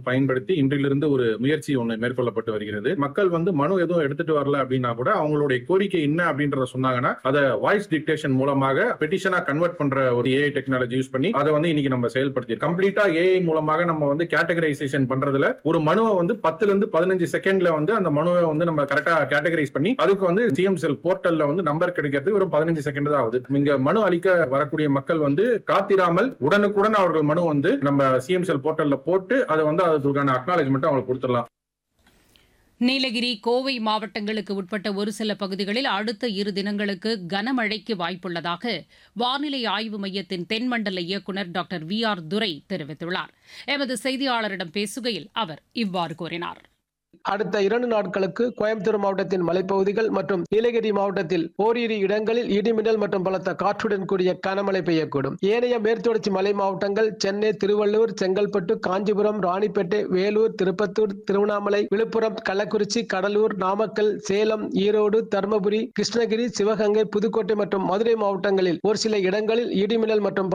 பயன்படுத்தி இன்றிலிருந்து ஒரு முயற்சி ஒண்ணு மேற்கொள்ளப்பட்டு வருகிறது மக்கள் வந்து மனு எதுவும் எடுத்துட்டு வரல அப்படின்னா கூட அவங்களுடைய கோரிக்கை என்ன அப்படின்றத சொன்னாங்கன்னா அதை வாய்ஸ் டிக்டேஷன் மூலமாக பெட்டிஷனா கன்வெர்ட் பண்ற ஒரு ஏஐ டெக்னாலஜி யூஸ் பண்ணி அதை வந்து இன்னைக்கு நம்ம செயல்படுத்தி கம்ப்ளீட்டா ஏஐ மூலமாக நம்ம வந்து கேட்டகரைசேஷன் பண்றதுல ஒரு மனுவை வந்து பத்துல இருந்து பதினஞ்சு செகண்ட்ல வந்து அந்த மனுவை வந்து நம்ம கரெக்டா கேட்டகரைஸ் பண்ணி அதுக்கு வந்து சிஎம் செல் போர்ட்டல்ல வந்து நம்பர் கிடைக்கிறது ஒரு பதினஞ்சு செகண்ட் தான் ஆகுது இங்க மனு அளிக்க வரக்கூடிய மக்கள் வந்து காத்திராமல் உடனுக்குடன் அவர்கள் மனு வந்து நம்ம சிஎம் செல் போர்ட்டல்ல போட்டு அதை வந்து அதுக்கான அக்னாலஜ்மெண்ட் அவங்களுக்கு கொடுத்துடலாம் நீலகிரி கோவை மாவட்டங்களுக்கு உட்பட்ட ஒரு சில பகுதிகளில் அடுத்த இரு தினங்களுக்கு கனமழைக்கு வாய்ப்புள்ளதாக வானிலை ஆய்வு மையத்தின் தென்மண்டல இயக்குநர் டாக்டர் வி ஆர் துரை தெரிவித்துள்ளார் எமது செய்தியாளரிடம் பேசுகையில் அவர் இவ்வாறு கூறினார் அடுத்த இரண்டு நாட்களுக்கு கோயம்புத்தூர் மாவட்டத்தின் மலைப்பகுதிகள் மற்றும் நீலகிரி மாவட்டத்தில் ஓரிரு இடங்களில் இடிமின்னல் மற்றும் பலத்த காற்றுடன் கூடிய கனமழை பெய்யக்கூடும் ஏனைய மேற்குத்தொடர்ச்சி மலை மாவட்டங்கள் சென்னை திருவள்ளூர் செங்கல்பட்டு காஞ்சிபுரம் ராணிப்பேட்டை வேலூர் திருப்பத்தூர் திருவண்ணாமலை விழுப்புரம் கள்ளக்குறிச்சி கடலூர் நாமக்கல் சேலம் ஈரோடு தருமபுரி கிருஷ்ணகிரி சிவகங்கை புதுக்கோட்டை மற்றும் மதுரை மாவட்டங்களில் ஒரு சில இடங்களில் இடிமின்னல் மற்றும்